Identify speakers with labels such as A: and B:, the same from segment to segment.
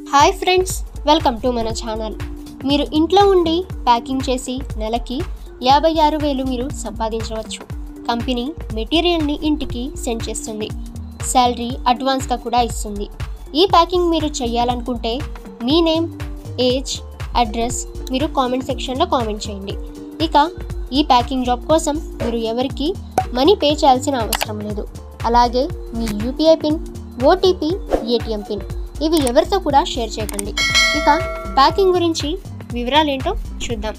A: hi friends welcome to మన channel మీరు ఇంట్లో ఉండి ప్యాకింగ్ చేసి నెలకి యాభై ఆరు వేలు మీరు సంపాదించవచ్చు కంపెనీ మెటీరియల్ని ఇంటికి సెండ్ చేస్తుంది శాలరీ అడ్వాన్స్గా కూడా ఇస్తుంది ఈ ప్యాకింగ్ మీరు చేయాలనుకుంటే మీ నేమ్ ఏజ్ అడ్రస్ మీరు కామెంట్ సెక్షన్లో కామెంట్ చేయండి ఇక ఈ ప్యాకింగ్ జాబ్ కోసం మీరు ఎవరికి మనీ పే చేయాల్సిన అవసరం లేదు అలాగే మీ UPI PIN OTP ATM PIN ఇవి ఎవరితో కూడా షేర్ చేయకండి ఇక ప్యాకింగ్ గురించి వివరాలు ఏంటో చూద్దాం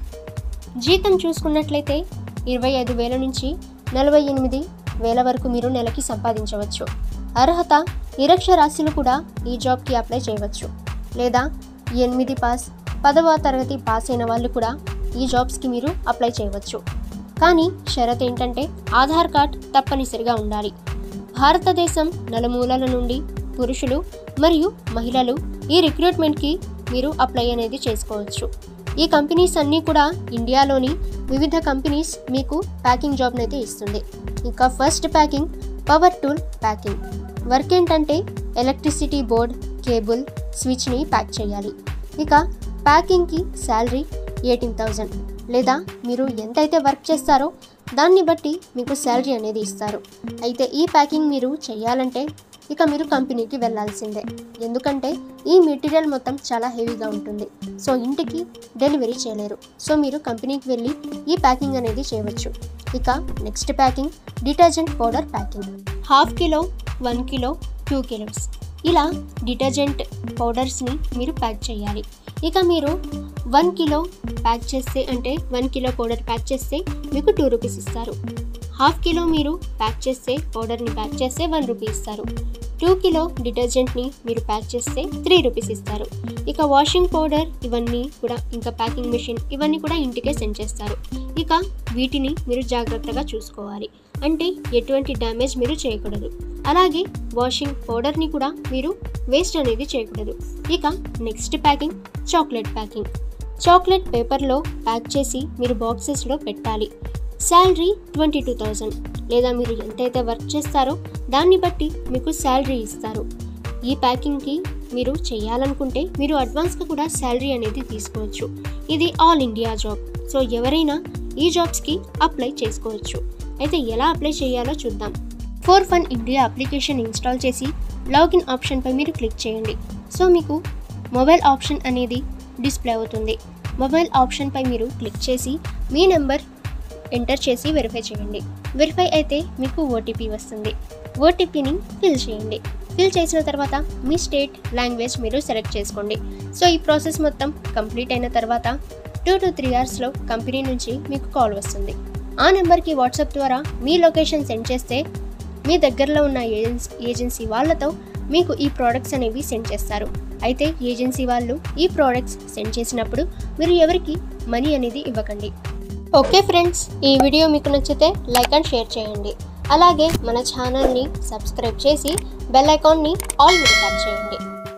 A: జీతం చూసుకున్నట్లయితే ఇరవై ఐదు వేల నుంచి నలభై ఎనిమిది వేల వరకు మీరు నెలకి సంపాదించవచ్చు అర్హత నిరక్షరాస్యులు కూడా ఈ జాబ్కి అప్లై చేయవచ్చు లేదా ఎనిమిది పాస్ పదవ తరగతి పాస్ అయిన వాళ్ళు కూడా ఈ జాబ్స్కి మీరు అప్లై చేయవచ్చు కానీ షరత్ ఏంటంటే ఆధార్ కార్డ్ తప్పనిసరిగా ఉండాలి భారతదేశం నలుమూలల నుండి పురుషులు మరియు మహిళలు ఈ రిక్రూట్మెంట్కి మీరు అప్లై అనేది చేసుకోవచ్చు ఈ కంపెనీస్ అన్నీ కూడా ఇండియాలోని వివిధ కంపెనీస్ మీకు ప్యాకింగ్ జాబ్ని అయితే ఇస్తుంది ఇంకా first packing power tool packing work ఏంటంటే ఎలక్ట్రిసిటీ బోర్డ్ కేబుల్ స్విచ్ని ప్యాక్ చేయాలి ఇక ప్యాకింగ్కి శాలరీ ఎయిటీన్ థౌజండ్ లేదా మీరు ఎంతైతే వర్క్ చేస్తారో దాన్ని బట్టి మీకు శాలరీ అనేది ఇస్తారు అయితే ఈ ప్యాకింగ్ మీరు చేయాలంటే ఇక మీరు కంపెనీకి వెళ్ళాల్సిందే ఎందుకంటే ఈ మెటీరియల్ మొత్తం చాలా హెవీగా ఉంటుంది సో ఇంటికి డెలివరీ చేయలేరు సో మీరు కంపెనీకి వెళ్ళి ఈ ప్యాకింగ్ అనేది చేయవచ్చు ఇక next packing detergent powder packing half kilo one kilo two kilos ఇలా డిటర్జెంట్ పౌడర్స్ని మీరు ప్యాక్ చేయాలి ఇక మీరు వన్ కిలో ప్యాక్ చేస్తే అంటే వన్ కిలో పౌడర్ ప్యాక్ చేస్తే మీకు టూ రూపీస్ ఇస్తారు హాఫ్ కిలో మీరు ప్యాక్ చేస్తే పౌడర్ని ప్యాక్ చేస్తే వన్ రూపీ ఇస్తారు టూ కిలో డిటర్జెంట్ని మీరు ప్యాక్ చేస్తే త్రీ రూపీస్ ఇస్తారు ఇక వాషింగ్ పౌడర్ ఇవన్నీ కూడా ఇంకా ప్యాకింగ్ మెషిన్ ఇవన్నీ కూడా ఇంటికే సెండ్ చేస్తారు ఇక వీటిని మీరు జాగ్రత్తగా చూసుకోవాలి అంటే ఎటువంటి డ్యామేజ్ మీరు చేయకూడదు అలాగే వాషింగ్ పౌడర్ని కూడా మీరు వేస్ట్ అనేది చేయకూడదు ఇక next packing chocolate packing chocolate పేపర్లో ప్యాక్ చేసి మీరు బాక్సెస్లో పెట్టాలి శాలరీ ట్వంటీ టూ థౌజండ్ లేదా మీరు ఎంతైతే వర్క్ చేస్తారో దాన్ని బట్టి మీకు శాలరీ ఇస్తారు ఈ ప్యాకింగ్కి మీరు చేయాలనుకుంటే మీరు అడ్వాన్స్గా కూడా శాలరీ అనేది తీసుకోవచ్చు ఇది ఆల్ ఇండియా జాబ్ సో ఎవరైనా ఈ జాబ్స్కి అప్లై చేసుకోవచ్చు అయితే ఎలా అప్లై చేయాలో చూద్దాం for fun India application install చేసి లాగిన్ ఆప్షన్పై మీరు క్లిక్ చేయండి సో మీకు మొబైల్ ఆప్షన్ అనేది డిస్ప్లే అవుతుంది మొబైల్ ఆప్షన్పై మీరు క్లిక్ చేసి మీ నెంబర్ ఎంటర్ చేసి వెరిఫై చేయండి వెరిఫై అయితే మీకు ఓటీపీ వస్తుంది ఓటీపీని ఫిల్ చేయండి ఫిల్ చేసిన తర్వాత మీ స్టేట్ లాంగ్వేజ్ మీరు సెలెక్ట్ చేసుకోండి సో ఈ ప్రాసెస్ మొత్తం కంప్లీట్ అయిన తర్వాత టూ టు త్రీ అవర్స్లో కంపెనీ నుంచి మీకు కాల్ వస్తుంది ఆ నెంబర్కి వాట్సాప్ ద్వారా మీ లొకేషన్ సెండ్ చేస్తే మీ దగ్గరలో ఉన్న ఏజెన్సీ ఏజెన్సీ వాళ్ళతో మీకు ఈ ప్రోడక్ట్స్ అనేవి సెండ్ చేస్తారు అయితే ఏజెన్సీ వాళ్ళు ఈ ప్రోడక్ట్స్ సెండ్ చేసినప్పుడు మీరు ఎవరికి మనీ అనేది ఇవ్వకండి ఓకే ఫ్రెండ్స్ ఈ వీడియో మీకు నచ్చితే లైక్ అండ్ షేర్ చేయండి అలాగే మన ఛానల్ని సబ్స్క్రైబ్ చేసి బెల్ ఐకాన్ని ఆల్ మీద ట్యాప్ చేయండి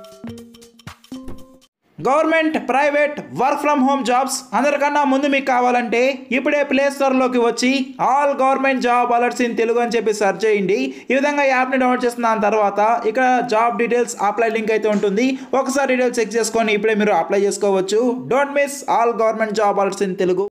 B: government private work from home jobs అందరికన్నా ముందు మీకు కావాలంటే ఇప్పుడే ప్లే స్టోర్లోకి వచ్చి all government job alerts in Telugu అని చెప్పి సెర్చ్ చేయండి ఈ విధంగా యాప్ని డౌన్లోడ్ చేసిన తర్వాత ఇక్కడ జాబ్ డీటెయిల్స్ అప్లై లింక్ అయితే ఉంటుంది ఒకసారి డీటెయిల్స్ చెక్ చేసుకొని ఇప్పుడే మీరు అప్లై చేసుకోవచ్చు don't miss all government job alerts in Telugu